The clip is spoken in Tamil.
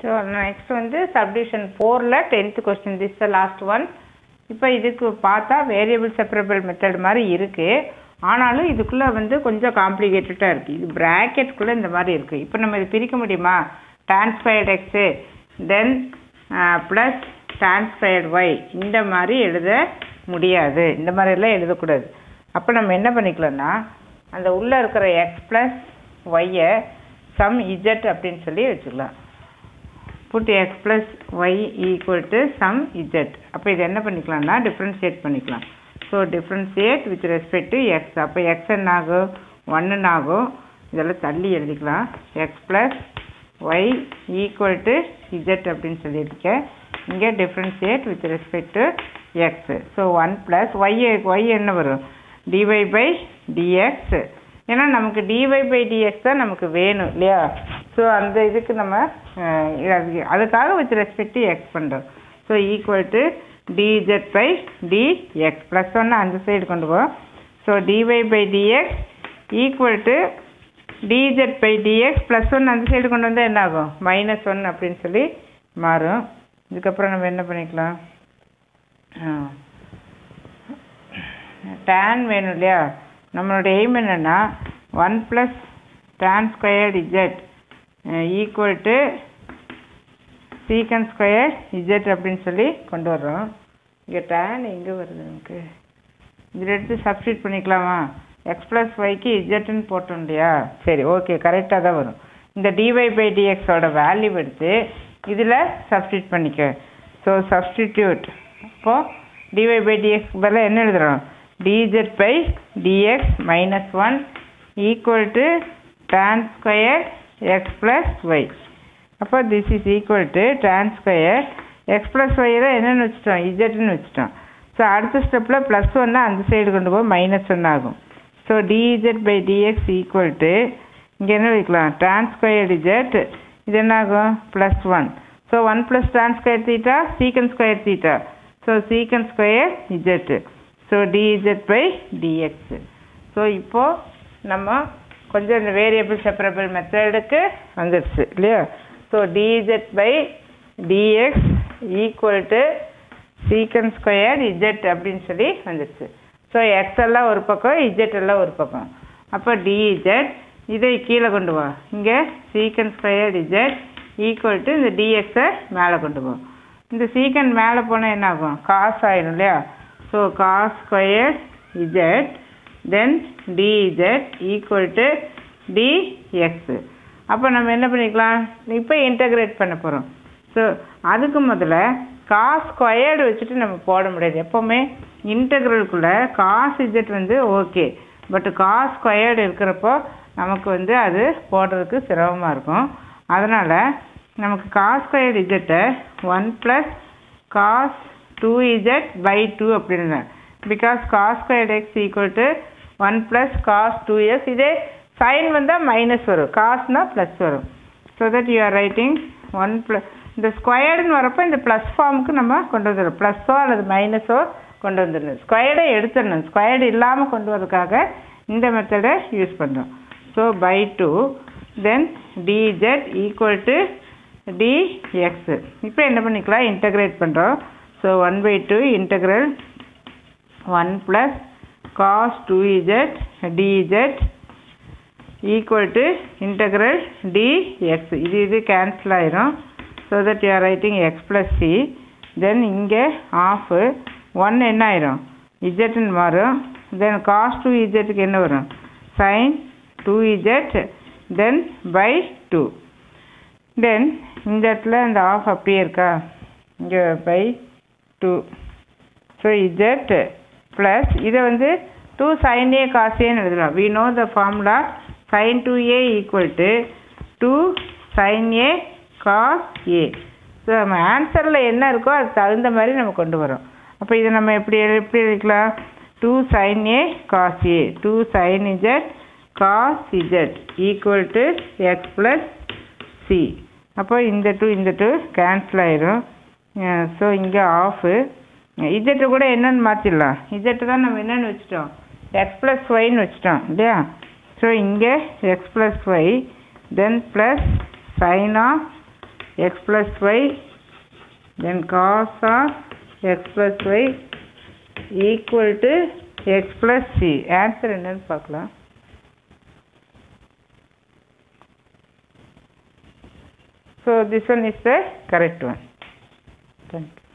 ஸோ நெக்ஸ்ட் வந்து சப்டிவிஷன் ஃபோரில் tenth question this the last one இப்போ இதுக்கு பார்த்தா வேரியபிள் செப்பரபிள் மெத்தட் மாதிரி இருக்குது ஆனாலும் இதுக்குள்ளே வந்து கொஞ்சம் காம்ப்ளிகேட்டடாக இருக்குது இது ப்ராக்கெட்குள்ளே இந்த மாதிரி இருக்குது இப்போ நம்ம இது பிரிக்க முடியுமா tan squared x then plus tan squared y இந்த மாதிரி எழுத முடியாது இந்த மாதிரிலாம் எழுதக்கூடாது அப்போ நம்ம என்ன பண்ணிக்கலாம்னா அந்த உள்ளே இருக்கிற எக்ஸ் ப்ளஸ் ஒய்யை சம் இஜெட் அப்படின்னு சொல்லி வச்சுக்கலாம் put x plus y equal to some z அப்போ இது என்ன பண்ணிக்கலாம்னா டிஃப்ரென்ஷியேட் பண்ணிக்கலாம் so differentiate with respect to x அப்போ எக்ஸ் என்ன ஆகும் ஒன்றுன்னு ஆகும் இதெல்லாம் தள்ளி எழுதிக்கலாம் x plus y equal to z அப்படின்னு சொல்லியிருக்கேன் இங்கே differentiate with respect to x so one plus y y என்ன வரும் டிஒய் பை டிஎக்ஸ் ஏன்னா நமக்கு டிஒய் பை டிஎக்ஸ் தான் நமக்கு வேணும் இல்லையா ஸோ அந்த இதுக்கு நம்ம அஹ், அது- அதுக்காக வித் ரெஸ்பெக்ட் டு எக்ஸ் பண்ணுறோம் so equal to dz by dx plus ஒன்று அந்த சைடு கொண்டு போவோம் so dy by dx equal to dz by dx plus one அந்த சைடு கொண்டு வந்தால் என்ன ஆகும் மைனஸ் ஒன் அப்படின்னு சொல்லி மாறும் இதுக்கப்புறம் நம்ம என்ன பண்ணிக்கலாம் டேன் வேணும் இல்லையா நம்மளோட எய்ம் என்னென்னா one plus tan squared z equal to secant square z அப்படின்னு சொல்லி கொண்டு வர்றோம் இங்கே டேன் எங்கே வருது நமக்கு இதில் எடுத்து சப்ஸ்டியூட் பண்ணிக்கலாமா எக்ஸ் ப்ளஸ் ஒய்க்கு இஜெட்டுன்னு போட்டோம் இல்லையா சரி ஓகே கரெக்டாக தான் வரும் இந்த டிஒய் பை டிஎக்ஸோட வேல்யூ எடுத்து இதில் சப்ஸ்டியூட் பண்ணிக்க ஸோ சப்ஸ்டிடியூட் அப்போது டிஒய் பை டிஎக்ஸ் பதிலாக என்ன எழுதுறோம் dz by dx minus one equal to tan square x plus y அப்போ this is equal to tan square x plus y தான் என்னென்னு வச்சுட்டோம் இஜெட்னு வச்சுட்டோம் ஸோ அடுத்த ஸ்டெப்பில் ப்ளஸ் ஒன்னா அந்த சைடு கொண்டு போய் மைனஸ் ஒன் ஆகும் so dz by dx equal to இங்கே என்ன வைக்கலாம் டான் ஸ்கொயர் இஜெட் இது என்ன ஆகும் plus one so one plus tan square theta secant square theta so secant square z so dz by dx so இப்போது நம்ம கொஞ்சம் இந்த வேரியபிள் செப்பரபிள் மெத்தடுக்கு வந்துடுச்சு இல்லையா so dz by dx equal to secant square z அப்படின்னு சொல்லி வந்துடுச்சு ஸோ எக்ஸ் எல்லாம் ஒரு பக்கம் இஜெட் எல்லாம் ஒரு பக்கம் அப்போ டிஇஜெட் இதை கீழே கொண்டு வா இங்கே சீக்கன் ஸ்கொயர் இஜெட் ஈக்குவல் டு இந்த டிஎக்ஸை மேலே கொண்டு போ இந்த சீக்கன் மேலே போனால் என்ன ஆகும் காஸ் ஆயிடும் இல்லையா so cos square z then dz equal to dx அப்போ நம்ம என்ன பண்ணிக்கலாம் இப்போ இன்டகிரேட் பண்ண போகிறோம் ஸோ அதுக்கு முதல்ல காஸ் ஸ்கொயர்டு வச்சுட்டு நம்ம போட முடியாது எப்போவுமே இன்டகிரலுக்குள்ளே காஸ் இஜெட் வந்து ஓகே பட் காஸ் ஸ்கொயர்டு இருக்கிறப்போ நமக்கு வந்து அது போடுறதுக்கு சிரமமாக இருக்கும் அதனால் நமக்கு காஸ் ஸ்கொயர்டு இஜெட்டை one plus cos two z by two அப்படின்னு because cos squared x equal to one plus cos two x இதே சைன் வந்தால் மைனஸ் வரும் காஸ்னால் ப்ளஸ் வரும் so that you are writing one plus இந்த ஸ்கொயர்டுன்னு வரப்போ இந்த ப்ளஸ் ஃபார்முக்கு நம்ம கொண்டு வந்துடணும் ப்ளஸ்ஸோ அல்லது மைனஸோ கொண்டு வந்துடணும் ஸ்கொயர்டை எடுத்துடணும் ஸ்கொயர்டு இல்லாமல் கொண்டு வரதுக்காக இந்த மெத்தடை யூஸ் பண்ணுறோம் so by two then dz equal to dx இப்போ என்ன பண்ணிக்கலாம் இன்டகிரேட் பண்ணுறோம் so one by two integral one plus cos two z dz equal to integral dx இது இது கேன்சல் ஆயிரும் so that you are writing x plus c then இங்கே ஆஃபு ஒன் என்ன ஆயிரும் இஜெட்னு மாறும் தென் காஸ் டூ இஜெட்டுக்கு என்ன வரும் sine two z then by two then இந்த இடத்துல இந்த ஆஃப் அப்படியே இருக்கா இங்கே by two so z plus இதை வந்து two sine a cos a எழுதலாம் we know the formula sine two a equal to two sine a cos a so நம்ம ஆன்சரில் என்ன இருக்கோ அதுக்கு தகுந்த மாதிரி நம்ம கொண்டு வரோம் அப்போ இதை நம்ம எப்படி எழு- எப்படி எழுதிக்கலாம் two sine a cos a two sine z cos z equal to x plus c அப்போ இந்த டூ இந்த டூ கேன்சல் ஆயிரும் ஸோ இங்கே ஆஃபு இஜெட்டு கூட என்னன்னு மாற்றிடலாம் இஜெட்டு தான் நம்ம என்னன்னு வச்சுட்டோம் எக்ஸ் ப்ளஸ் ஒய்ன்னு வச்சுட்டோம் இல்லையா ஸோ இங்கே x plus y then plus sine of x plus y then cos of x plus y equal to x plus c answer என்னன்னு பார்க்கலாம் So this one is the correct one. Thank you.